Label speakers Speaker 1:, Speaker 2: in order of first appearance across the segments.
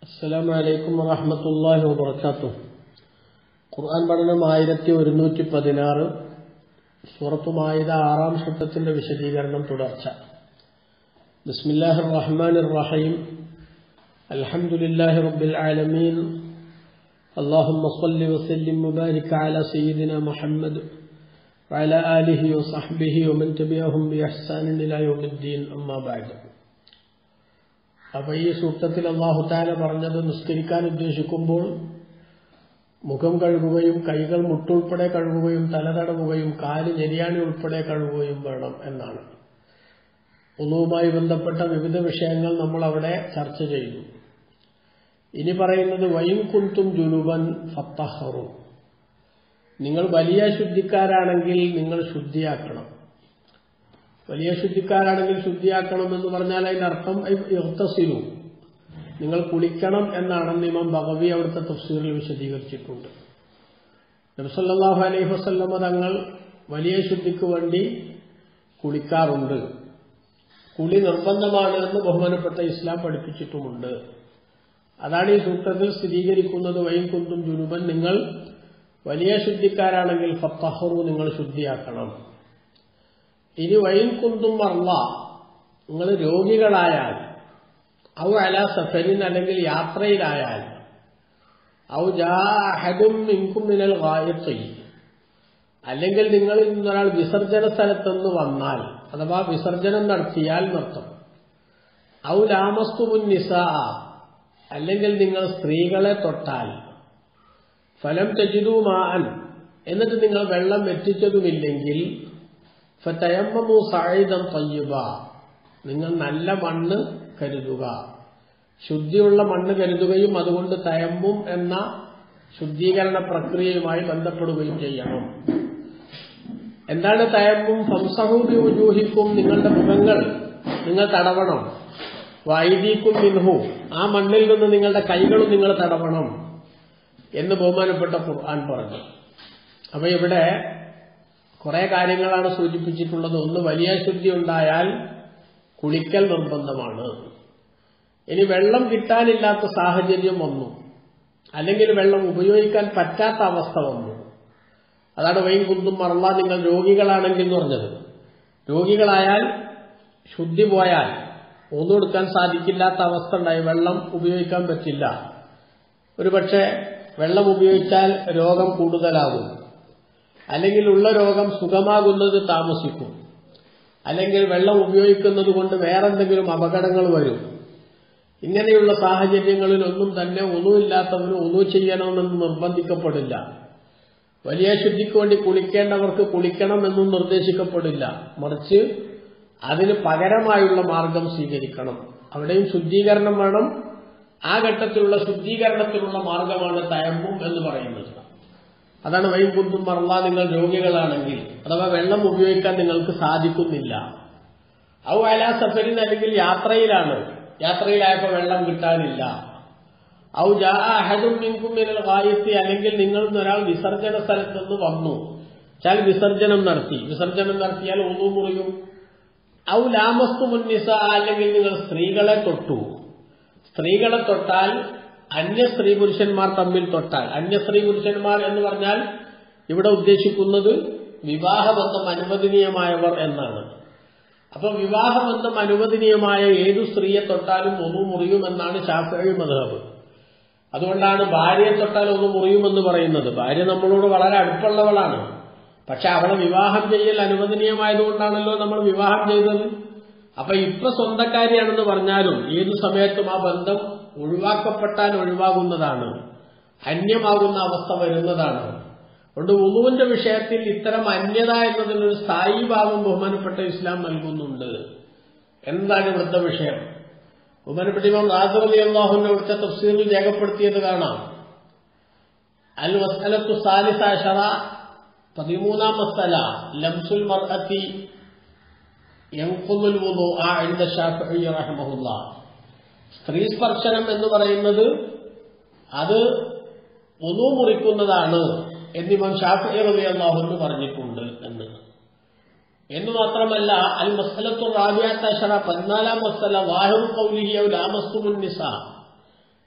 Speaker 1: അസ്സലാം വലൈക്കും വറഹമത്തല്ലാഹി വബർക്കാത്തു ഖുർആൻ പഠനം ആയിരത്തി ഒരുന്നൂറ്റി പതിനാറ് സൂറത്തുമായത് ആറാം ഘട്ടത്തിന്റെ വിശദീകരണം തുടർച്ച ബിസ്മില്ലാഹിർ റഹ്മാനിർ റഹീം അൽഹംദുലില്ലാഹി റബ്ബിൽ ആലമീൻ اللهم صل وسلم وبارك على سيدنا محمد وعلى آله وصحبه ومن تبعهم بإحسان إلى يوم الدين أما بعد അപ്പൊ ഈ സൂക്തത്തിൽ അള്ളാഹു താല പറഞ്ഞത് നിസ്കരിക്കാൻ ഉദ്ദേശിക്കുമ്പോൾ മുഖം കഴുകുകയും കൈകൾ മുട്ടുൾപ്പെടെ കഴുകുകയും തല തടവുകയും കാല് ഞെരിയാണി ഉൾപ്പെടെ കഴുകുകയും വേണം എന്നാണ് ഒന്നുവുമായി ബന്ധപ്പെട്ട വിവിധ വിഷയങ്ങൾ നമ്മൾ അവിടെ ചർച്ച ചെയ്തു ഇനി പറയുന്നത് വയും കുന്തും ജുനുവൻ ഫത്തഹറു നിങ്ങൾ വലിയ ശുദ്ധിക്കാരാണെങ്കിൽ നിങ്ങൾ ശുദ്ധിയാക്കണം വലിയ ശുദ്ധിക്കാരാണെങ്കിൽ ശുദ്ധിയാക്കണം എന്ന് പറഞ്ഞാൽ അതിന്റെ അർത്ഥം ഇർത്തസിലു നിങ്ങൾ കുളിക്കണം എന്നാണ് ഇമാം ബഹവി അവിടുത്തെ തഫ്സീറിൽ വിശദീകരിച്ചിട്ടുണ്ട് നബ്സല്ലാഹു അലൈഹി വസല്ലമ തങ്ങൾ വലിയ ശുദ്ധിക്ക് വേണ്ടി കുളിക്കാറുണ്ട് കുളി നിർബന്ധമാണ് എന്ന് ബഹുമാനപ്പെട്ട ഇസ്ലാം പഠിപ്പിച്ചിട്ടുമുണ്ട് അതാണ് ഈ സൂത്രത്തിൽ സ്ഥിരീകരിക്കുന്നത് വൈൻ കുന്തും ജുനുബൻ നിങ്ങൾ വലിയ ശുദ്ധിക്കാരാണെങ്കിൽ ഫത്തഹറു നിങ്ങൾ ശുദ്ധിയാക്കണം ഇനി വൈൻ കുന്തും മർല നിങ്ങൾ രോഗികളായാൽ ഔ അല സഫരിൻ അല്ലെങ്കിൽ യാത്രയിലായാൽ ഔ ജാഹദും മിൻകും മിനൽ ഗായത്തി അല്ലെങ്കിൽ നിങ്ങളിൽ നിന്നൊരാൾ വിസർജന സ്ഥലത്തുനിന്ന് വന്നാൽ അഥവാ വിസർജനം നടത്തിയാൽ നൃത്തം ഔ ലാമസ്തുമുൻ നിസാ അല്ലെങ്കിൽ നിങ്ങൾ സ്ത്രീകളെ തൊട്ടാൽ ഫലം തെജിതുമാൻ എന്നിട്ട് നിങ്ങൾ വെള്ളം എത്തിച്ചതുമില്ലെങ്കിൽ ഫതയമ്മമു സായുധം തയ്യുക നിങ്ങൾ നല്ല മണ്ണ് കരുതുക ശുദ്ധിയുള്ള മണ്ണ് കരുതുകയും അതുകൊണ്ട് തയമ്മും എന്ന ശുദ്ധീകരണ പ്രക്രിയയുമായി ബന്ധപ്പെടുകയും ചെയ്യണം എന്താണ് തയമ്മും ഫംസഹൂബി ഉജൂഹിക്കും നിങ്ങളുടെ മുഖങ്ങൾ നിങ്ങൾ തടവണം വൈദീക്കും മിൻഹു ആ മണ്ണിൽ നിന്ന് നിങ്ങളുടെ കൈകളും നിങ്ങൾ തടവണം എന്ന് ബഹുമാനപ്പെട്ട ഖുർആൻ പറഞ്ഞു അപ്പൊ ഇവിടെ കുറെ കാര്യങ്ങളാണ് സൂചിപ്പിച്ചിട്ടുള്ളത് ഒന്ന് വലിയ ശുദ്ധി ഉണ്ടായാൽ കുളിക്കൽ നിർബന്ധമാണ് ഇനി വെള്ളം കിട്ടാനില്ലാത്ത സാഹചര്യം വന്നു അല്ലെങ്കിൽ വെള്ളം ഉപയോഗിക്കാൻ പറ്റാത്ത അവസ്ഥ വന്നു അതാണ് വൈൻ കുന്തും മറള്ള നിങ്ങൾ രോഗികളാണെങ്കിൽ എന്ന് പറഞ്ഞത് രോഗികളായാൽ ശുദ്ധി പോയാൽ ഒന്നും എടുക്കാൻ സാധിക്കില്ലാത്ത അവസ്ഥ ഉണ്ടായി വെള്ളം ഉപയോഗിക്കാൻ പറ്റില്ല ഒരുപക്ഷെ വെള്ളം ഉപയോഗിച്ചാൽ രോഗം കൂടുതലാകും അല്ലെങ്കിൽ ഉള്ള രോഗം സുഖമാകുന്നത് താമസിക്കും അല്ലെങ്കിൽ വെള്ളം ഉപയോഗിക്കുന്നത് കൊണ്ട് വേറെന്തെങ്കിലും അപകടങ്ങൾ വരും ഇങ്ങനെയുള്ള സാഹചര്യങ്ങളിൽ ഒന്നും തന്നെ ഒന്നുമില്ലാത്തവന് ഒന്നു ചെയ്യണമെന്ന് നിർബന്ധിക്കപ്പെടില്ല വലിയ ശുദ്ധിക്ക് വേണ്ടി കുളിക്കേണ്ടവർക്ക് കുളിക്കണമെന്നും നിർദ്ദേശിക്കപ്പെടില്ല മറിച്ച് അതിന് പകരമായുള്ള മാർഗം സ്വീകരിക്കണം അവിടെയും ശുദ്ധീകരണം വേണം ആ ഘട്ടത്തിലുള്ള ശുദ്ധീകരണത്തിനുള്ള മാർഗമാണ് തയമ്പും എന്ന് പറയുന്നത് അതാണ് വൈൻ കുന്തും മറന്ന നിങ്ങൾ രോഗികളാണെങ്കിൽ അഥവാ വെള്ളം ഉപയോഗിക്കാൻ നിങ്ങൾക്ക് സാധിക്കുന്നില്ല ഔ അല സഫരിൻ അല്ലെങ്കിൽ യാത്രയിലാണ് യാത്രയിലായപ്പോൾ വെള്ളം കിട്ടാനില്ല ഔ ജാഹദും മിൻകും മിനൽ ഗായത്തി അല്ലെങ്കിൽ നിങ്ങൾ ഒരാൾ വിസർജന സ്ഥലത്തുനിന്ന് വന്നു ചാൽ വിസർജനം നടത്തി വിസർജനം നടത്തിയാൽ ഒന്നു മുറിയും ഔ ലാമസ്തു മുന്നിസ അല്ലെങ്കിൽ നിങ്ങൾ സ്ത്രീകളെ തൊട്ടു സ്ത്രീകളെ തൊട്ടാൽ അന്യ സ്ത്രീ പുരുഷന്മാർ തമ്മിൽ തൊട്ടാൽ അന്യ സ്ത്രീ പുരുഷന്മാർ എന്ന് പറഞ്ഞാൽ ഇവിടെ ഉദ്ദേശിക്കുന്നത് വിവാഹബന്ധം അനുവദനീയമായവർ എന്നാണ് അപ്പൊ വിവാഹബന്ധം അനുവദനീയമായ ഏതു സ്ത്രീയെ തൊട്ടാലും ഒന്ന് മുറിയുമെന്നാണ് ശാസ്ത്രീയ മതഹബ് അതുകൊണ്ടാണ് ഭാര്യയെ തൊട്ടാൽ ഒന്ന് മുറിയുമെന്ന് പറയുന്നത് ഭാര്യ നമ്മളോട് വളരെ അടുപ്പുള്ളവളാണ് പക്ഷെ അവളെ വിവാഹം ചെയ്യൽ അനുവദനീയമായതുകൊണ്ടാണല്ലോ നമ്മൾ വിവാഹം ചെയ്തത് അപ്പൊ ഇപ്പൊ സ്വന്തക്കാരിയാണെന്ന് പറഞ്ഞാലും ഏതു സമയത്തും ആ ബന്ധം ഒഴിവാക്കപ്പെട്ടാൽ ഒഴിവാകുന്നതാണ് അന്യമാകുന്ന അവസ്ഥ വരുന്നതാണ് അതുകൊണ്ട് ഉളുവിന്റെ വിഷയത്തിൽ ഇത്തരം അന്യത എന്നതിനൊരു സ്ഥായി ഭാവം ബഹുമാനപ്പെട്ട ഇസ്ലാം നൽകുന്നുണ്ട് എന്താണ് ഇവിടുത്തെ വിഷയം ബഹുമാനപ്പെട്ട ഇമാം റാസർ അലി അള്ളാഹുവിന്റെ അവിടുത്തെ തഫ്സീറിൽ രേഖപ്പെടുത്തിയത് കാണാം അൽ വസ്ലത്തു സാലിസാഷറ പതിമൂന്നാം മസ്തല ലംസുൽ മർഅത്തി യൻഖുദുൽ വുദൂഅ ഇൻദ ശാഫിഈ റഹിമഹുല്ലാ സ്ത്രീ സ്പർശനം എന്ന് പറയുന്നത് അത് ഒന്നു മുറിക്കുന്നതാണ് എന്നിവൻ ഷാഫി റബി അള്ളാഹുന്ന് പറഞ്ഞിട്ടുണ്ട് എന്ന് എന്ന് മാത്രമല്ല അൽ മസ്ലത്തു റാബിയാത്തഷറ പതിനാലാം മസ്തല വാഹിറു കൗലിഹിയ ലാമസ്തുമുൻ നിസ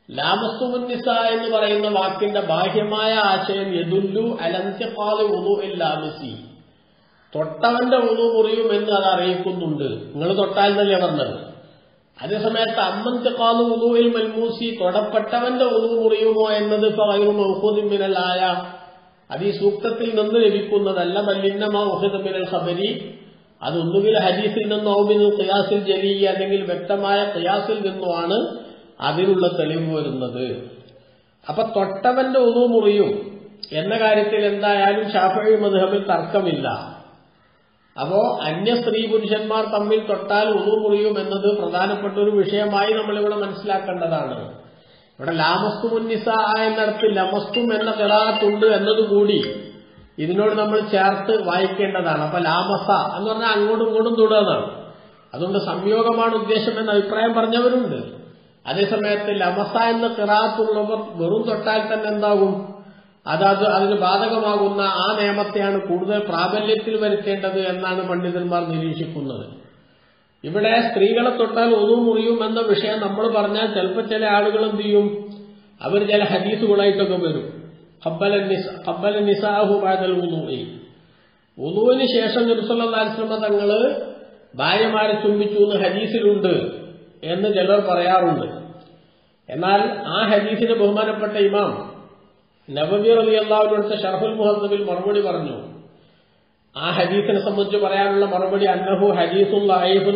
Speaker 1: ലാമസ്തുമുന്നിസ എന്ന് പറയുന്ന വാക്കിന്റെ ബാഹ്യമായ ആശയം യദുല്ലു അലന്ത്യപ്പാല് ഉദു ലാമിസി തൊട്ടവന്റെ ഉദു മുറിയുമെന്ന് അത് അറിയിക്കുന്നുണ്ട് നിങ്ങൾ തൊട്ടാൽ എന്നല്ലേ പറഞ്ഞത് അതേസമയത്ത് അമ്മന്ത്യക്കാല് ഉദുവിൽ മൽമൂസി തൊടപ്പെട്ടവന്റെ ഉദു മുറിയുമോ എന്നത് മൗഹൂദിമിനലായ അത് ഈ സൂക്തത്തിൽ നിന്ന് ലഭിക്കുന്നതല്ല ബല്ലിന്നമാ ഉഹിദമിനൽ ഖബരി അതൊന്നുകിൽ ഹദീസിൽ നിന്നോ ഔമിനു ഖിയാസിൽ ജലി അല്ലെങ്കിൽ വ്യക്തമായ ഖിയാസിൽ നിന്നുമാണ് അതിനുള്ള തെളിവ് വരുന്നത് അപ്പൊ തൊട്ടവന്റെ ഉദു മുറിയും എന്ന കാര്യത്തിൽ എന്തായാലും ഷാഫഴി മധുഹബിൽ തർക്കമില്ല അപ്പോ അന്യ സ്ത്രീ പുരുഷന്മാർ തമ്മിൽ തൊട്ടാൽ ഉദു മുറിയും എന്നത് പ്രധാനപ്പെട്ട ഒരു വിഷയമായി നമ്മളിവിടെ മനസ്സിലാക്കേണ്ടതാണ് ഇവിടെ ലാമസ്തു മുന്നിസ എന്നിടത്ത് ലമസ്തും എന്ന കിറാത്തുണ്ട് എന്നതുകൂടി ഇതിനോട് നമ്മൾ ചേർത്ത് വായിക്കേണ്ടതാണ് അപ്പൊ ലാമസ എന്ന് പറഞ്ഞാൽ അങ്ങോട്ടും ഇങ്ങോട്ടും തൊടുകയെന്നാണ് അതുകൊണ്ട് സംയോഗമാണ് ഉദ്ദേശം എന്ന അഭിപ്രായം പറഞ്ഞവരുണ്ട് അതേസമയത്ത് ലമസ എന്ന കിറാത്തുള്ളവർ വെറും തൊട്ടാൽ തന്നെ എന്താകും അതത് അതിന് ബാധകമാകുന്ന ആ നിയമത്തെയാണ് കൂടുതൽ പ്രാബല്യത്തിൽ വരുത്തേണ്ടത് എന്നാണ് പണ്ഡിതന്മാർ നിരീക്ഷിക്കുന്നത് ഇവിടെ സ്ത്രീകളെ തൊട്ടാൽ ഒതു മുറിയും എന്ന വിഷയം നമ്മൾ പറഞ്ഞാൽ ചിലപ്പോൾ ചില ആളുകൾ എന്ത് ചെയ്യും അവർ ചില ഹദീസുകളായിട്ടൊക്കെ വരും ഹബ്ബല നിസാഹു ബാദൽ ഉദൂഇ ഉദുവിന് ശേഷം നിർസല്ലാസ്ലമ തങ്ങള് ഭാര്യമാരെ ചുംബിച്ചു എന്ന് ഹദീസിലുണ്ട് എന്ന് ചിലർ പറയാറുണ്ട് എന്നാൽ ആ ഹദീസിന് ബഹുമാനപ്പെട്ട ഇമാം നബബി റലി അള്ളാഹുവിനടുത്ത ഷർഫുൽ മുഹദ്ദബിൽ മറുപടി പറഞ്ഞു ആ ഹദീസിനെ സംബന്ധിച്ച് പറയാനുള്ള മറുപടി അന്നഹു ഹദീസുൽ ലൈഫുൻ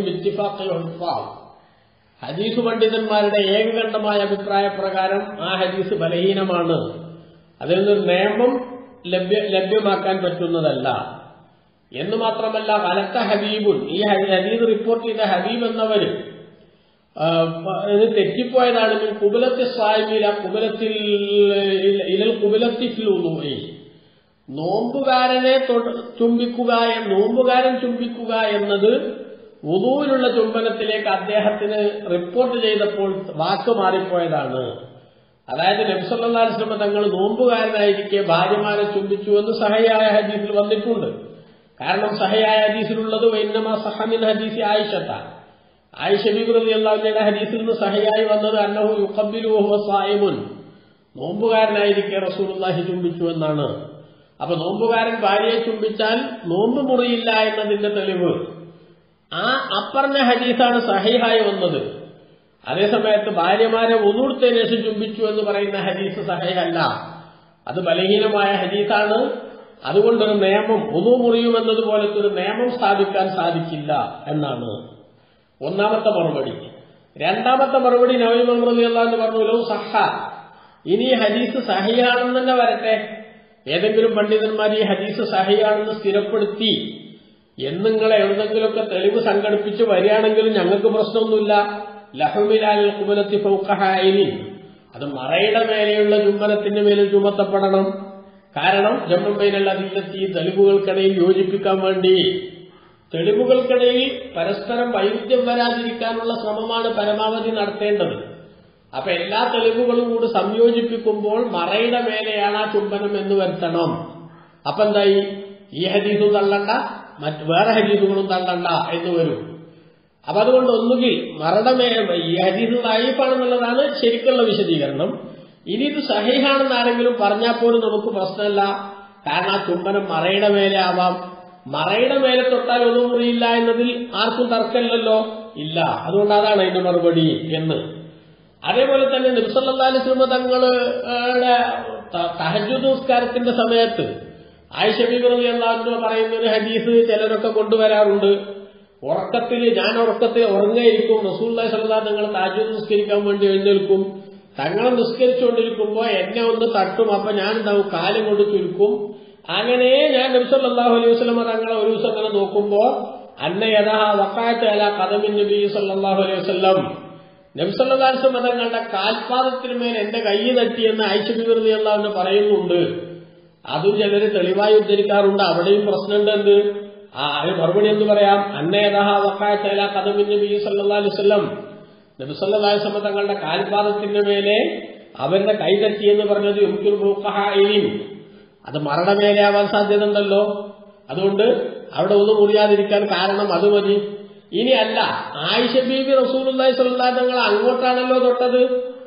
Speaker 1: ഹദീസ് പണ്ഡിതന്മാരുടെ ഏകകണ്ഠമായ അഭിപ്രായ പ്രകാരം ആ ഹദീസ് ബലഹീനമാണ് അതിൽ നിന്ന് നിയമം ലഭ്യ ലഭ്യമാക്കാൻ പറ്റുന്നതല്ല എന്ന് മാത്രമല്ല കലക്ക ഹബീബുൻ ഈ ഹദീസ് റിപ്പോർട്ട് ചെയ്ത ഹബീബ് എന്നവര് ഇത് തെറ്റിപ്പോയതാണ് കുബലത്തി സ്വാമിയില കുബലത്തിൽ ഇലൽ കുബലത്തിൽ നോമ്പുകാരനെ ചുംബിക്കുക നോമ്പുകാരൻ ചുംബിക്കുക എന്നത് ഉദുവിലുള്ള ചുംബനത്തിലേക്ക് അദ്ദേഹത്തിന് റിപ്പോർട്ട് ചെയ്തപ്പോൾ വാക്ക് മാറിപ്പോയതാണ് അതായത് നബ്സല്ലാസ്ലമ തങ്ങൾ നോമ്പുകാരനായിരിക്കെ ഭാര്യമാരെ ചുംബിച്ചു എന്ന് സഹയായ ഹദീസിൽ വന്നിട്ടുണ്ട് കാരണം സഹയായ ഹദീസിലുള്ളത് വൈന്നമ സഹമിൻ ഹദീസി ആയിഷത്താണ് ആയിഷ ബിബ്രതി അള്ളാഹുയുടെ ഹദീസിൽ നിന്ന് സഹയായി വന്നത് അന്നഹു യുക്കബിലു സായിമുൻ നോമ്പുകാരനായിരിക്കെ റസൂലുള്ളാഹി ചുംബിച്ചു എന്നാണ് അപ്പൊ നോമ്പുകാരൻ ഭാര്യയെ ചുംബിച്ചാൽ നോമ്പ് മുറിയില്ല എന്നതിന്റെ തെളിവ് ആ അപ്പറഞ്ഞ ഹദീസാണ് സഹിഹായി വന്നത് അതേസമയത്ത് ഭാര്യമാരെ ഒന്നുകൊടുത്തതിന് ശേഷം ചുംബിച്ചു എന്ന് പറയുന്ന ഹദീസ് സഹയല്ല അത് ബലഹീനമായ ഹദീസാണ് അതുകൊണ്ടൊരു നിയമം ഒന്നു മുറിയുമെന്നതുപോലത്തെ ഒരു നിയമം സ്ഥാപിക്കാൻ സാധിക്കില്ല എന്നാണ് ഒന്നാമത്തെ മറുപടി രണ്ടാമത്തെ മറുപടി നവീ മുഹമ്മദ് എന്ന് പറഞ്ഞു ലോ സഹ ഇനി ഹദീസ് സഹിയാണെന്ന് തന്നെ വരട്ടെ ഏതെങ്കിലും പണ്ഡിതന്മാർ ഈ ഹദീസ് സഹിയാണെന്ന് സ്ഥിരപ്പെടുത്തി എന്നിങ്ങളെ എവിടെങ്കിലുമൊക്കെ തെളിവ് സംഘടിപ്പിച്ച് വരികയാണെങ്കിലും ഞങ്ങൾക്ക് പ്രശ്നമൊന്നുമില്ല ലഹുമിലാൽ കുമലത്തി ഫൗക്കഹായിനി അത് മറയുടെ മേലെയുള്ള ചുംബനത്തിന്റെ മേലിൽ ചുമത്തപ്പെടണം കാരണം ജമ്മമ്പയിലുള്ള അതിലെത്തി തെളിവുകൾക്കിടയിൽ യോജിപ്പിക്കാൻ വേണ്ടി തെളിവുകൾക്കിടയിൽ പരസ്പരം വൈരുദ്ധ്യം വരാതിരിക്കാനുള്ള ശ്രമമാണ് പരമാവധി നടത്തേണ്ടത് അപ്പൊ എല്ലാ തെളിവുകളും കൂടി സംയോജിപ്പിക്കുമ്പോൾ മറയുടെ മേലെയാണ് ആ ചുംബനം എന്ന് വരുത്തണം അപ്പൊ എന്തായി ഈ ഹദീസും തള്ളണ്ട മറ്റ് വേറെ ഹദീസുകളും തള്ളണ്ട എന്ന് വരും അപ്പൊ അതുകൊണ്ട് ഒന്നുകിൽ മറയുടെ മേ ഈ ഹദീസ് ലൈഫാണെന്നുള്ളതാണ് ശരിക്കുള്ള വിശദീകരണം ഇനി ഇത് സഹീഹാണെന്ന് ആരെങ്കിലും പറഞ്ഞാൽ പോലും നമുക്ക് പ്രശ്നമല്ല കാരണം ആ ചുംബനം മറയുടെ മേലെ ആവാം മറയുടെ മേലെ തൊട്ടാൽ ഒന്നും മുറിയില്ല എന്നതിൽ ആർക്കും തർക്കമില്ലല്ലോ ഇല്ല അതുകൊണ്ട് അതാണ് അതിന്റെ മറുപടി എന്ന് അതേപോലെ തന്നെ നിർസല്ലാസ്ലമ തങ്ങളുടെ തഹജുദ് നിസ്കാരത്തിന്റെ സമയത്ത് ആയിഷബിബി അള്ളാഹു പറയുന്ന ഒരു ഹദീസ് ചിലരൊക്കെ കൊണ്ടുവരാറുണ്ട് ഉറക്കത്തിൽ ഞാൻ ഉറക്കത്തിൽ ഉറങ്ങായിരിക്കും റസൂല്ലായി സല്ലാ തങ്ങൾ താജുദ് നിസ്കരിക്കാൻ വേണ്ടി എഴുന്നേൽക്കും തങ്ങളെ നിസ്കരിച്ചുകൊണ്ടിരിക്കുമ്പോ എന്നെ ഒന്ന് തട്ടും അപ്പൊ ഞാൻ എന്താവും കാലം കൊണ്ട് ചുരുക്കും അങ്ങനെ ഞാൻ നബ്സല്ലാഹു അലൈഹി വസ്ലമ തങ്ങളെ ഒരു ദിവസം അങ്ങനെ നോക്കുമ്പോ അന്ന യഥാ വക്കായത്ത് അല കഥമിൻ നബി സല്ലാഹു അലൈഹി വസ്ലം നബ്സല്ലാസ് മതങ്ങളുടെ കാൽപാദത്തിന് മേൽ എന്റെ കൈ തട്ടിയെന്ന് ഐശ്വര്യവൃതി അള്ളാഹുന്ന് പറയുന്നുണ്ട് അതും ചിലര് തെളിവായി ഉദ്ധരിക്കാറുണ്ട് അവിടെയും പ്രശ്നമുണ്ട് എന്ത് ആ അത് മറുപടി എന്ന് പറയാം അന്നേതഹ വക്കായത്തല കഥമിൻ നബി സല്ലാ അലുസല്ലം നബിസല്ലാസ്മ തങ്ങളുടെ കാൽപാദത്തിന്റെ മേലെ അവരുടെ കൈ തട്ടിയെന്ന് പറഞ്ഞത് യുമുൽ ഭൂക്കഹായും അത് മരണ മേലെ ആവാൻ സാധ്യത ഉണ്ടല്ലോ അതുകൊണ്ട് അവിടെ ഒന്നും മുറിയാതിരിക്കാൻ കാരണം അത് മതി ഇനി അല്ല ആയിഷ ബീബി റസൂലി സ്വല്ലാ തങ്ങൾ അങ്ങോട്ടാണല്ലോ തൊട്ടത്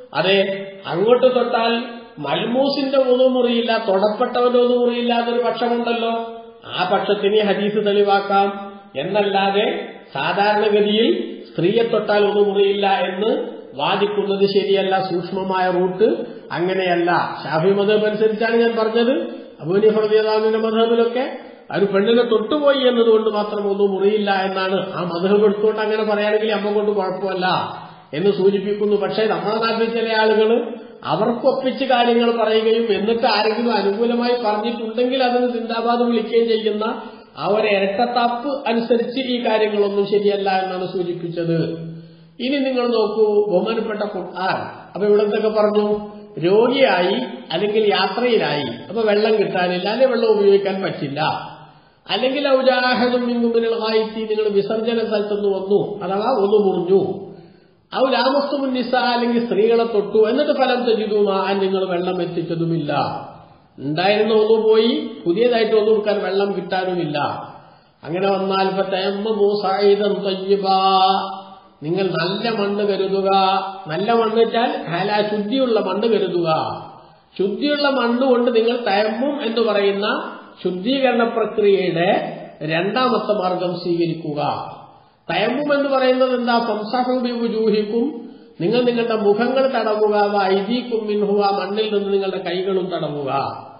Speaker 1: അതെ അങ്ങോട്ട് തൊട്ടാൽ മൽമൂസിന്റെ ഒന്നു മുറിയില്ല തൊടപ്പെട്ടവന്റെ ഒന്നു മുറിയില്ലാത്തൊരു പക്ഷമുണ്ടല്ലോ ആ പക്ഷത്തിന് ഈ ഹദീസ് തെളിവാക്കാം എന്നല്ലാതെ സാധാരണഗതിയിൽ സ്ത്രീയെ തൊട്ടാൽ ഒന്നു മുറിയില്ല എന്ന് വാദിക്കുന്നത് ശരിയല്ല സൂക്ഷ്മമായ റൂട്ട് അങ്ങനെയല്ല ഷാഫി മതം അനുസരിച്ചാണ് ഞാൻ പറഞ്ഞത് അബൂനിഫർദിയാദിന്റെ മധബിലൊക്കെ ഒരു പെണ്ണിനെ തൊട്ടുപോയി എന്നതുകൊണ്ട് മാത്രം ഒന്നും മുറിയില്ല എന്നാണ് ആ മധബ് എടുത്തുകൊണ്ട് അങ്ങനെ പറയുകയാണെങ്കിൽ അമ്മ കൊണ്ട് കുഴപ്പമല്ല എന്ന് സൂചിപ്പിക്കുന്നു പക്ഷേ നമ്മുടെ നാട്ടിൽ ചില ആളുകൾ അവർക്കൊപ്പിച്ച് കാര്യങ്ങൾ പറയുകയും എന്നിട്ട് ആരെങ്കിലും അനുകൂലമായി പറഞ്ഞിട്ടുണ്ടെങ്കിൽ അതിന് സിന്ദാബാദ് വിളിക്കുകയും ചെയ്യുന്ന ആ ഒരു ഇരട്ടത്താപ്പ് അനുസരിച്ച് ഈ കാര്യങ്ങളൊന്നും ശരിയല്ല എന്നാണ് സൂചിപ്പിച്ചത് ഇനി നിങ്ങൾ നോക്കൂ ബഹുമാനപ്പെട്ട ഖുർആൻ അപ്പൊ ഇവിടെ എന്തൊക്കെ പറഞ്ഞു രോഗിയായി അല്ലെങ്കിൽ യാത്രയിലായി അപ്പൊ വെള്ളം കിട്ടാനില്ല അല്ലെങ്കിൽ വെള്ളം ഉപയോഗിക്കാൻ പറ്റില്ല അല്ലെങ്കിൽ ഔജാഹതും മിങ്ങുമിനൽ കായിത്തി നിങ്ങൾ വിസർജന സ്ഥലത്തുനിന്ന് വന്നു അഥവാ ഒന്ന് മുറിഞ്ഞു ഔ ലാമസ്തുമുന്നിസ അല്ലെങ്കിൽ സ്ത്രീകളെ തൊട്ടു എന്നിട്ട് ഫലം തെജിതുമാൻ നിങ്ങൾ വെള്ളം എത്തിച്ചതുമില്ല ഉണ്ടായിരുന്ന ഒന്ന് പോയി പുതിയതായിട്ട് ഒന്നും കൊടുക്കാൻ വെള്ളം കിട്ടാനുമില്ല അങ്ങനെ വന്നാൽ ഇപ്പൊ തയമ്മു സായുധം തയ്യബാ നിങ്ങൾ നല്ല മണ്ണ് കരുതുക നല്ല മണ്ണ് വെച്ചാൽ ഹല ശുദ്ധിയുള്ള മണ്ണ് കരുതുക ശുദ്ധിയുള്ള മണ്ണ് കൊണ്ട് നിങ്ങൾ തയമ്മും എന്ന് പറയുന്ന ശുദ്ധീകരണ പ്രക്രിയയുടെ രണ്ടാമത്തെ മാർഗം സ്വീകരിക്കുക തയമ്മും എന്ന് പറയുന്നത് എന്താ സംസഹുബിജൂഹിക്കും നിങ്ങൾ നിങ്ങളുടെ മുഖങ്ങൾ തടവുക ഐദീക്കും മിൻഹുവ മണ്ണിൽ നിന്ന് നിങ്ങളുടെ കൈകളും തടവുക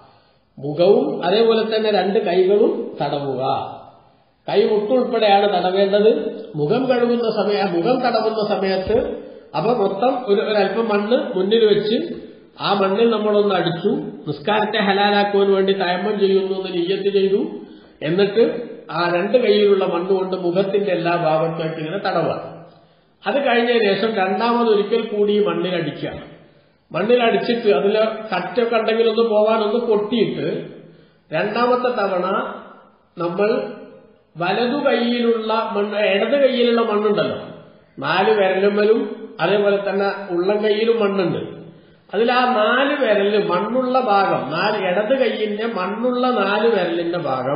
Speaker 1: മുഖവും അതേപോലെ തന്നെ രണ്ട് കൈകളും തടവുക കൈ മുട്ടുൾപ്പെടെയാണ് തടവേണ്ടത് മുഖം കഴുകുന്ന സമയം മുഖം തടവുന്ന സമയത്ത് അപ്പൊ മൊത്തം ഒരു ഒരല്പം മണ്ണ് മുന്നിൽ വെച്ച് ആ മണ്ണിൽ നമ്മളൊന്ന് അടിച്ചു നിസ്കാരത്തെ ഹലാലാക്കുവാൻ വേണ്ടി തയമ്മം ചെയ്യുന്നു എന്ന് നീയത്ത് ചെയ്തു എന്നിട്ട് ആ രണ്ട് കൈയിലുള്ള മണ്ണ് കൊണ്ട് മുഖത്തിന്റെ എല്ലാ ഭാഗത്തേക്ക് ഇങ്ങനെ തടവുക അത് കഴിഞ്ഞതിന് ശേഷം രണ്ടാമതൊരിക്കൽ കൂടി ഈ മണ്ണിലടിക്കുക മണ്ണിലടിച്ചിട്ട് അതിൽ കറ്റൊക്കെ ഉണ്ടെങ്കിൽ ഒന്ന് പോവാനൊന്ന് പൊട്ടിയിട്ട് രണ്ടാമത്തെ തവണ നമ്മൾ വലതു കൈയിലുള്ള മണ്ണ് ഇടത് കൈയിലുള്ള മണ്ണുണ്ടല്ലോ നാല് വിരലുമ്മലും അതേപോലെ തന്നെ ഉള്ളം കൈയിലും മണ്ണുണ്ട് അതിൽ ആ നാല് വിരല് മണ്ണുള്ള ഭാഗം നാല് ഇടത് കൈയിന്റെ മണ്ണുള്ള നാല് വിരലിന്റെ ഭാഗം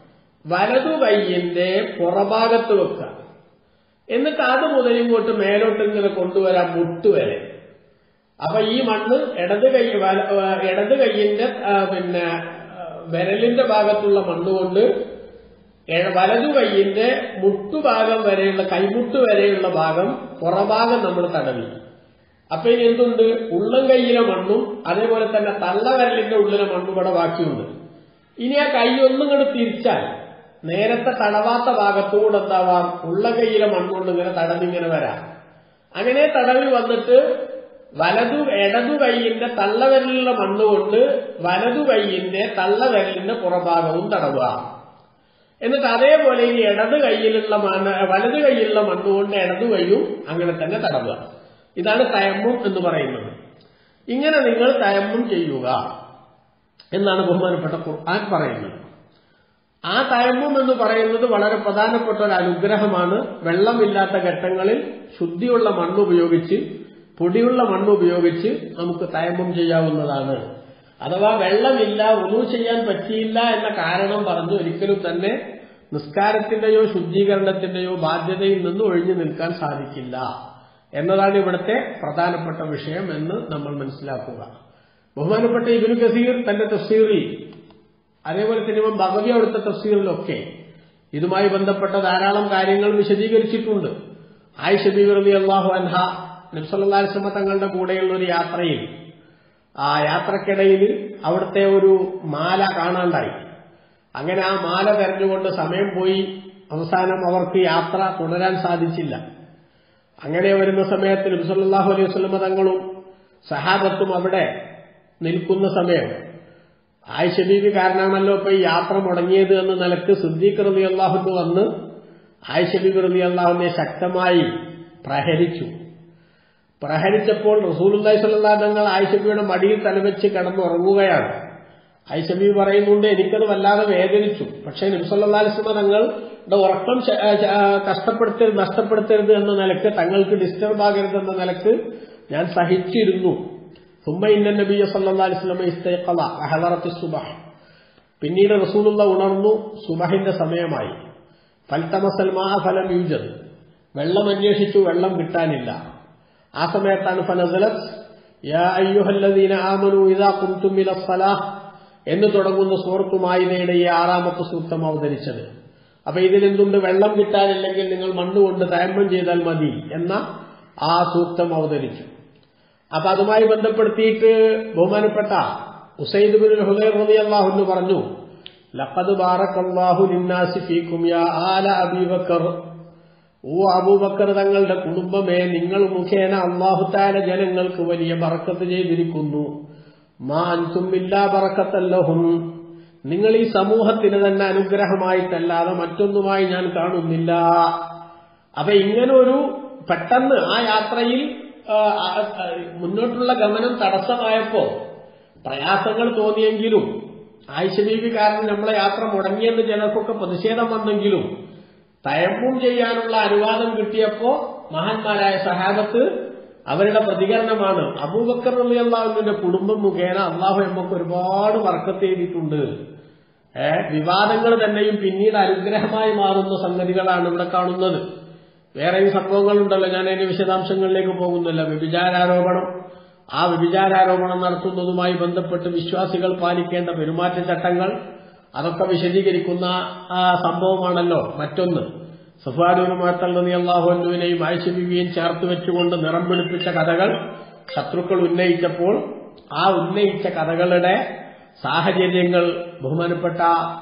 Speaker 1: വലതു കൈയിന്റെ പുറഭാഗത്ത് വെക്കുക എന്നിട്ട് അത് മുതൽ ഇങ്ങോട്ട് മേലോട്ട് ഇങ്ങനെ കൊണ്ടുവരാൻ മുട്ടുവരെ അപ്പൊ ഈ മണ്ണ് ഇടത് കൈ ഇടത് കൈയിന്റെ പിന്നെ വിരലിന്റെ ഭാഗത്തുള്ള മണ്ണ് കൊണ്ട് വലതു കൈയിന്റെ മുട്ടുഭാഗം വരെയുള്ള കൈമുട്ട് വരെയുള്ള ഭാഗം പുറഭാഗം നമ്മൾ തടവി അപ്പൊ ഇനി എന്തുണ്ട് ഉള്ളം കൈയിലെ മണ്ണും അതേപോലെ തന്നെ തള്ളവിരലിന്റെ ഉള്ളിലെ മണ്ണും ഇവിടെ ബാക്കിയുണ്ട് ഇനി ആ കൈ ഒന്നും ഇങ്ങോട്ട് തിരിച്ചാൽ നേരത്തെ തടവാത്ത ഭാഗത്തുകൂടെ എന്താവാം ഉള്ള കൈയിലെ മണ്ണുകൊണ്ട് ഇങ്ങനെ തടവിങ്ങനെ വരാം അങ്ങനെ തടവി വന്നിട്ട് വലതു ഇടതു കൈയിന്റെ തള്ളവിരലിലുള്ള മണ്ണുകൊണ്ട് വലതു കൈയിന്റെ തള്ളവിരലിന്റെ പുറഭാഗവും തടവുക എന്നിട്ട് അതേപോലെ ഇനി ഇടത് കൈയിലുള്ള മണ്ണ് വലത് കൈയിലുള്ള മണ്ണുകൊണ്ട് ഇടതു കൈയും അങ്ങനെ തന്നെ തടവുക ഇതാണ് തയമ്മും എന്ന് പറയുന്നത് ഇങ്ങനെ നിങ്ങൾ തയമ്മും ചെയ്യുക എന്നാണ് ബഹുമാനപ്പെട്ട ഖുർആൻ പറയുന്നത് ആ തയമ്മും എന്ന് പറയുന്നത് വളരെ പ്രധാനപ്പെട്ട ഒരു അനുഗ്രഹമാണ് വെള്ളമില്ലാത്ത ഘട്ടങ്ങളിൽ ശുദ്ധിയുള്ള മണ്ണ് ഉപയോഗിച്ച് പൊടിയുള്ള മണ്ണ് ഉപയോഗിച്ച് നമുക്ക് തയമ്മും ചെയ്യാവുന്നതാണ് അഥവാ വെള്ളമില്ല ഒന്നും ചെയ്യാൻ പറ്റിയില്ല എന്ന കാരണം പറഞ്ഞ് ഒരിക്കലും തന്നെ നിസ്കാരത്തിന്റെയോ ശുദ്ധീകരണത്തിന്റെയോ ബാധ്യതയിൽ നിന്ന് ഒഴിഞ്ഞു നിൽക്കാൻ സാധിക്കില്ല എന്നതാണ് ഇവിടുത്തെ പ്രധാനപ്പെട്ട വിഷയം എന്ന് നമ്മൾ മനസ്സിലാക്കുക ബഹുമാനപ്പെട്ട ഇബിനു കസീർ തന്റെ തഫ്സീറിൽ അതേപോലെ തന്നെ ഇവൻ ഭഗവതി അവിടുത്തെ തഫ്സീറിലൊക്കെ ഇതുമായി ബന്ധപ്പെട്ട ധാരാളം കാര്യങ്ങൾ വിശദീകരിച്ചിട്ടുണ്ട് ആയിഷ ബിബി അള്ളാഹു അൻഹ നബ്സല്ലാസ്മ തങ്ങളുടെ കൂടെയുള്ള ഒരു യാത്രയിൽ ആ യാത്രക്കിടയിൽ അവിടുത്തെ ഒരു മാല കാണാണ്ടായി അങ്ങനെ ആ മാല തെരഞ്ഞുകൊണ്ട് സമയം പോയി അവസാനം അവർക്ക് യാത്ര തുടരാൻ സാധിച്ചില്ല അങ്ങനെ വരുന്ന സമയത്ത് നബ്സല്ലാഹു അലൈഹി വസ്ലമ തങ്ങളും സഹാബത്തും അവിടെ നിൽക്കുന്ന സമയം ആയിഷ ബീവി കാരണമാണല്ലോ ഇപ്പൊ ഈ യാത്ര മുടങ്ങിയത് എന്ന നിലക്ക് സിദ്ദീഖ് റബി അള്ളാഹുക്ക് വന്ന് ആയിഷ ബീബി റബി അള്ളാഹുവിനെ ശക്തമായി പ്രഹരിച്ചു പ്രഹരിച്ചപ്പോൾ റസൂലുല്ലായി സല്ലാ തങ്ങൾ ആയിഷബിയുടെ മടിയിൽ തലവെച്ച് കിടന്നുറങ്ങുകയാണ് ഐഷബി പറയുന്നുണ്ട് എനിക്കത് വല്ലാതെ വേദനിച്ചു പക്ഷേ നബ്സല്ലാസ്മ തങ്ങളുടെ ഉറക്കം കഷ്ടപ്പെടുത്തരുത് നഷ്ടപ്പെടുത്തരുത് എന്ന നിലക്ക് തങ്ങൾക്ക് ഡിസ്റ്റർബ് ആകരുത് എന്ന നിലക്ക് ഞാൻ സഹിച്ചിരുന്നു സുമ്മ ഇന്ന നബിയ സല്ലാ അലിസ്ലമ ഇസ്തേഖല അഹലറത്തി സുബഹ് പിന്നീട് റസൂലുള്ള ഉണർന്നു സുബഹിന്റെ സമയമായി ഫൽത്തമസൽമാ ഫലം യൂജത് വെള്ളം അന്വേഷിച്ചു വെള്ളം കിട്ടാനില്ല ആ സമയത്താണ് ഫനസലത്ത് യാ അയ്യുഹല്ലദീന ആമനു ഇദാ ഖുംതും ഇല സ്വലാഹ് എന്ന് തുടങ്ങുന്ന സൂറത്തുമായിനയുടെ ഈ ആറാമത്തെ സൂക്തം അവതരിച്ചത് അപ്പൊ ഇതിലെന്തുണ്ട് വെള്ളം കിട്ടാനില്ലെങ്കിൽ നിങ്ങൾ മണ്ണുകൊണ്ട് തയമ്പം ചെയ്താൽ മതി എന്ന ആ സൂക്തം അവതരിച്ചു അപ്പൊ അതുമായി ബന്ധപ്പെടുത്തിയിട്ട് ബഹുമാനപ്പെട്ട ഉസൈദ് ബിൻ ഹുദൈർ റളിയല്ലാഹു അൻഹു പറഞ്ഞു ലഖദ് ബാറക്കല്ലാഹു ലിന്നാസി ഫീക്കും യാ ആല അബീബക്കർ ഓ അബൂബക്കർ തങ്ങളുടെ കുടുംബമേ നിങ്ങൾ മുഖേന അള്ളാഹുത്താല ജനങ്ങൾക്ക് വലിയ ബറക്കത്ത് ചെയ്തിരിക്കുന്നു മാ അൻതുമില്ലാ ബറക്കത്തല്ലഹും നിങ്ങൾ ഈ സമൂഹത്തിന് തന്നെ അനുഗ്രഹമായിട്ടല്ലാതെ മറ്റൊന്നുമായി ഞാൻ കാണുന്നില്ല അപ്പൊ ഇങ്ങനെ ഒരു പെട്ടെന്ന് ആ യാത്രയിൽ ആ, ആ, ആ, മുന്നോട്ടുള്ള ഗമനം തടസ്സമായപ്പോ പ്രയാസങ്ങൾ തോന്നിയെങ്കിലും ആയിഷബീബി കാരണം നമ്മളെ യാത്ര മുടങ്ങിയെന്ന് ചിലർക്കൊക്കെ പ്രതിഷേധം വന്നെങ്കിലും തയമ്പും ചെയ്യാനുള്ള അനുവാദം കിട്ടിയപ്പോ മഹാന്മാരായ സഹാബത്ത് അവരുടെ പ്രതികരണമാണ് അബൂബക്കർ അള്ളാഹുവിന്റെ കുടുംബം മുഖേന അള്ളാഹു നമുക്ക് ഒരുപാട് വർക്കത്ത് ചെയ്തിട്ടുണ്ട് ഏ വിവാദങ്ങൾ തന്നെയും പിന്നീട് അനുഗ്രഹമായി മാറുന്ന സംഗതികളാണ് ഇവിടെ കാണുന്നത് വേറെയും സംഭവങ്ങളുണ്ടല്ലോ ഞാൻ അതിന്റെ വിശദാംശങ്ങളിലേക്ക് പോകുന്നില്ല വ്യഭിചാരാരോപണം ആ വ്യഭിചാരാരോപണം നടത്തുന്നതുമായി ബന്ധപ്പെട്ട് വിശ്വാസികൾ പാലിക്കേണ്ട പെരുമാറ്റച്ചട്ടങ്ങൾ അതൊക്കെ വിശദീകരിക്കുന്ന ആ സംഭവമാണല്ലോ മറ്റൊന്ന് സഫാനുമാത്തൽ നദി അള്ളാഹുവിനെയും ആയിഷബിബിയെയും ചേർത്ത് വെച്ചുകൊണ്ട് നിറം പിടിപ്പിച്ച കഥകൾ ശത്രുക്കൾ ഉന്നയിച്ചപ്പോൾ ആ ഉന്നയിച്ച കഥകളുടെ സാഹചര്യങ്ങൾ ബഹുമാനപ്പെട്ട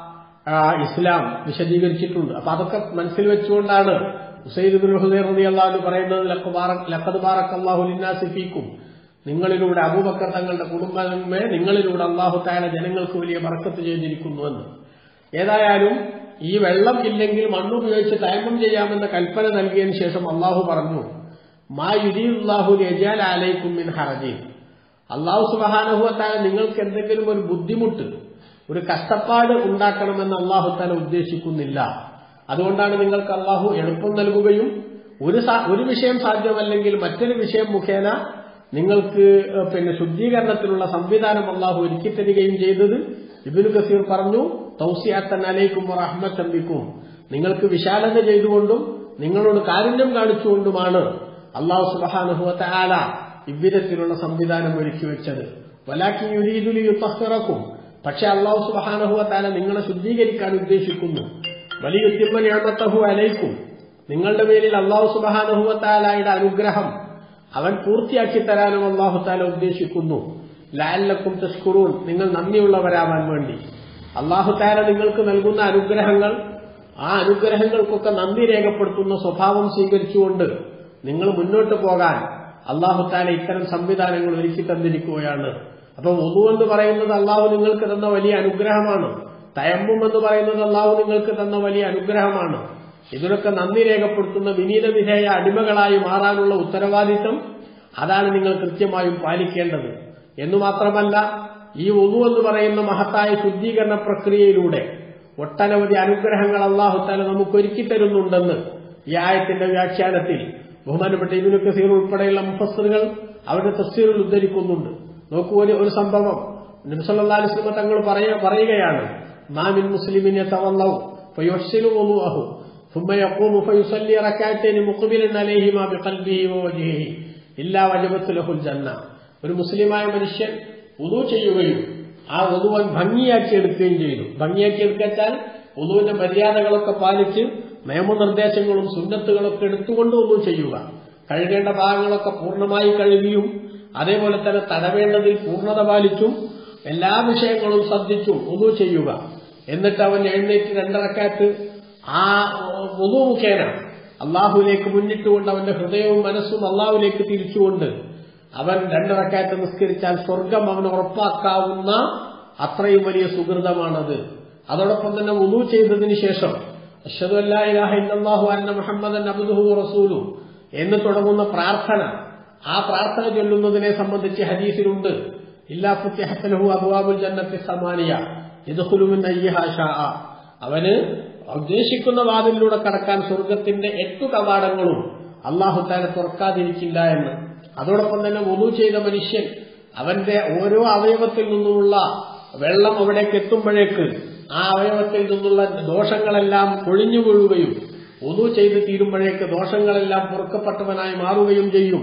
Speaker 1: ആ, ഇസ്ലാം വിശദീകരിച്ചിട്ടുണ്ട് അപ്പൊ അതൊക്കെ മനസ്സിൽ വെച്ചുകൊണ്ടാണ് ഉസൈദ് ബിൻ ഹുദൈർ റളി അള്ളാഹു പറയുന്നത് ലഖ് ബാറക് ലഖദ് ബാറക് അല്ലാഹു ലിന്നാസി ഫീക്കും നിങ്ങളിലൂടെ അബൂബക്കർ തങ്ങളുടെ കുടുംബമേ നിങ്ങളിലൂടെ അള്ളാഹു താല ജനങ്ങൾക്ക് വലിയ ബർക്കത്ത് ചെയ്തിരിക്കുന്നുവെന്ന് ഏതായാലും ഈ വെള്ളം ഇല്ലെങ്കിൽ മണ്ണുപയോഗിച്ച് തയമ്മം ചെയ്യാമെന്ന കൽപ്പന നൽകിയതിനു ശേഷം അള്ളാഹു പറഞ്ഞു മാ യുദീഹു യജാൽ ആലൈക്കും മിൻ ഹറജീൻ അള്ളാഹു സുബഹാനഹുവത്താല നിങ്ങൾക്ക് എന്തെങ്കിലും ഒരു ബുദ്ധിമുട്ട് ഒരു കഷ്ടപ്പാട് ഉണ്ടാക്കണമെന്ന് അള്ളാഹു താല ഉദ്ദേശിക്കുന്നില്ല അതുകൊണ്ടാണ് നിങ്ങൾക്ക് അള്ളാഹു എളുപ്പം നൽകുകയും ഒരു സാ- ഒരു വിഷയം സാധ്യമല്ലെങ്കിൽ മറ്റൊരു വിഷയം മുഖേന നിങ്ങൾക്ക് ഏഹ്, പിന്നെ ശുദ്ധീകരണത്തിനുള്ള സംവിധാനം അള്ളാഹു ഒരുക്കി തരികയും ചെയ്തത് ഇബിനു കസീർ പറഞ്ഞു തൗസിയാത്തൻ അലൈക്കും റഹ്മത്തമ്പിക്കും നിങ്ങൾക്ക് വിശാലത ചെയ്തുകൊണ്ടും നിങ്ങളോട് കാരുണ്യം കാണിച്ചുകൊണ്ടുമാണ് അള്ളാഹു സുബഹാനുഹുവത്ത ആല ഇவ்விധത്തിലുള്ള സംവിധാനം ഒരുക്കി വെച്ചത് വലാക്കി യുരീദുലി യുത്തഹ്റക്കും പക്ഷെ അള്ളാഹു സുബഹാനഹുവത്താല നിങ്ങളെ ശുദ്ധീകരിക്കാൻ ഉദ്ദേശിക്കുന്നു വലിയ ഞാമത്തഹു അലൈക്കും നിങ്ങളുടെ പേരിൽ അള്ളാഹു സുബഹാനഹുവത്താലയുടെ അനുഗ്രഹം അവൻ പൂർത്തിയാക്കി തരാനും അള്ളാഹു താല ഉദ്ദേശിക്കുന്നു ലാലക്കും തസ്കുറൂൻ നിങ്ങൾ നന്ദിയുള്ളവരാവാൻ വേണ്ടി അള്ളാഹു താല നിങ്ങൾക്ക് നൽകുന്ന അനുഗ്രഹങ്ങൾ ആ അനുഗ്രഹങ്ങൾക്കൊക്കെ നന്ദി രേഖപ്പെടുത്തുന്ന സ്വഭാവം സ്വീകരിച്ചുകൊണ്ട് നിങ്ങൾ മുന്നോട്ട് പോകാൻ അള്ളാഹു താല ഇത്തരം സംവിധാനങ്ങൾ ഒരുക്കി തന്നിരിക്കുകയാണ് അപ്പൊ ഒന്നു എന്ന് പറയുന്നത് അള്ളാഹു നിങ്ങൾക്ക് തന്ന വലിയ അനുഗ്രഹമാണ് തയമ്പും എന്ന് പറയുന്നത് അള്ളാഹു നിങ്ങൾക്ക് തന്ന വലിയ അനുഗ്രഹമാണ് ഇതിനൊക്കെ നന്ദി രേഖപ്പെടുത്തുന്ന വിനീത വിധേയ അടിമകളായി മാറാനുള്ള ഉത്തരവാദിത്തം അതാണ് നിങ്ങൾ കൃത്യമായും പാലിക്കേണ്ടത് എന്നു മാത്രമല്ല ഈ ഒന്നു എന്ന് പറയുന്ന മഹത്തായ ശുദ്ധീകരണ പ്രക്രിയയിലൂടെ ഒട്ടനവധി അനുഗ്രഹങ്ങൾ അള്ളാഹു താല നമുക്ക് ഒരുക്കി തരുന്നുണ്ടെന്ന് ഈ ആയത്തിന്റെ വ്യാഖ്യാനത്തിൽ ബഹുമാനപ്പെട്ട ഇബിനു കസീർ ഉൾപ്പെടെയുള്ള മുഫസ്സറുകൾ അവരുടെ തഫ്സീറിൽ ഉദ്ധരിക്കുന്നുണ്ട് നോക്കൂ ഒരു ഒരു സംഭവം നബ്സല്ലാ അലിസ്ലമ തങ്ങൾ പറയ- പറയുകയാണ് മാമിൻ മുസ്ലിമിനെ തവല്ലവും ഫയുഹ്സിനു വുളുഅഹു ثم يقوم فيصلي ركعتين مقبلا عليهما بقلبه ووجهه إلا وجبت له الجنة ഒരു മുസ്ലിമായ മനുഷ്യൻ ഉദു ചെയ്യുകയും ആ ഉദുവൻ ഭംഗിയാക്കി എടുക്കുകയും ചെയ്തു ഭംഗിയാക്കി എടുക്കാച്ചാൽ ഉദുവിന്റെ മര്യാദകളൊക്കെ പാലിച്ച് നിയമനിർദ്ദേശങ്ങളും സുന്നത്തുകളൊക്കെ എടുത്തുകൊണ്ട് ഉദു ചെയ്യുക കഴുകേണ്ട ഭാഗങ്ങളൊക്കെ പൂർണ്ണമായി കഴുകിയും അതേപോലെ തന്നെ തടവേണ്ടതിൽ പൂർണ്ണത പാലിച്ചും എല്ലാ വിഷയങ്ങളും ശ്രദ്ധിച്ചും ഉദു ചെയ്യുക എന്നിട്ട് അവൻ എഴുന്നേറ്റ് രണ്ടറക്കാറ്റ് ആ ഉദു മുഖേന അള്ളാഹുവിലേക്ക് മുന്നിട്ടുകൊണ്ട് അവന്റെ ഹൃദയവും മനസ്സും അള്ളാഹുവിലേക്ക് തിരിച്ചുകൊണ്ട് അവൻ രണ്ടിറക്കാറ്റ് നിസ്കരിച്ചാൽ സ്വർഗം അവന് ഉറപ്പാക്കാവുന്ന അത്രയും വലിയ സുഹൃതമാണത് അതോടൊപ്പം തന്നെ ഉദു ചെയ്തതിന് ശേഷം അഷ്ഹദു അല്ലാ ഇലാഹ ഇല്ലല്ലാഹു അന്ന മുഹമ്മദൻ അബ്ദുഹു റസൂലു എന്ന് തുടങ്ങുന്ന പ്രാർത്ഥന ആ പ്രാർത്ഥന ചൊല്ലുന്നതിനെ സംബന്ധിച്ച് ഹദീസിലുണ്ട് ഇല്ലാ ഫുത്തിഹത്തലഹു അബുവാബുൽ ജന്നത്തി സമാനിയ യദ്ഖുലുമിൻ അയ്യിഹാ ശാഅ അവന് ഉദ്ദേശിക്കുന്ന വാതിലിലൂടെ കടക്കാൻ സ്വർഗത്തിന്റെ എട്ടു കവാടങ്ങളും അള്ളാഹു താല തുറക്കാതിരിക്കില്ല എന്ന് അതോടൊപ്പം തന്നെ ഒന്നു ചെയ്ത മനുഷ്യൻ അവന്റെ ഓരോ അവയവത്തിൽ നിന്നുമുള്ള വെള്ളം അവിടേക്ക് എത്തുമ്പോഴേക്ക് ആ അവയവത്തിൽ നിന്നുള്ള ദോഷങ്ങളെല്ലാം ഒഴിഞ്ഞു വീഴുകയും ഒന്നു ചെയ്ത് തീരുമ്പോഴേക്ക് ദോഷങ്ങളെല്ലാം പൊറുക്കപ്പെട്ടവനായി മാറുകയും ചെയ്യും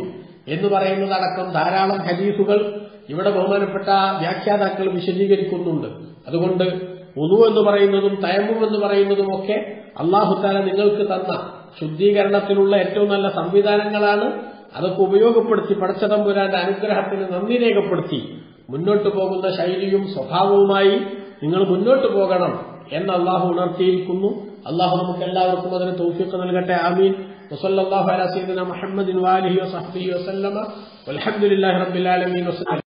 Speaker 1: എന്ന് പറയുന്നതടക്കം ധാരാളം ഹദീസുകൾ ഇവിടെ ബഹുമാനപ്പെട്ട വ്യാഖ്യാതാക്കൾ വിശദീകരിക്കുന്നുണ്ട് അതുകൊണ്ട് ഉതു എന്ന് പറയുന്നതും തയമ്മും എന്ന് പറയുന്നതും ഒക്കെ അള്ളാഹുത്താല നിങ്ങൾക്ക് തന്ന ശുദ്ധീകരണത്തിനുള്ള ഏറ്റവും നല്ല സംവിധാനങ്ങളാണ് അതൊക്കെ ഉപയോഗപ്പെടുത്തി പടച്ചതമ്പുരാന്റെ അനുഗ്രഹത്തിന് നന്ദി രേഖപ്പെടുത്തി മുന്നോട്ട് പോകുന്ന ശൈലിയും സ്വഭാവവുമായി നിങ്ങൾ മുന്നോട്ട് പോകണം എന്ന് അള്ളാഹു ഉണർത്തിയിരിക്കുന്നു അള്ളാഹു നമുക്ക് എല്ലാവർക്കും അതിന് തൗഫീഖ് നൽകട്ടെ ആമീൻ വസല്ലല്ലാഹു അലാ സയ്യിദിന മുഹമ്മദിൻ വാലിഹി വസഹ്ബിഹി വസല്ലമ വൽഹംദുലില്ലാഹി റബ്ബിൽ ആലമീൻ വസല്ലം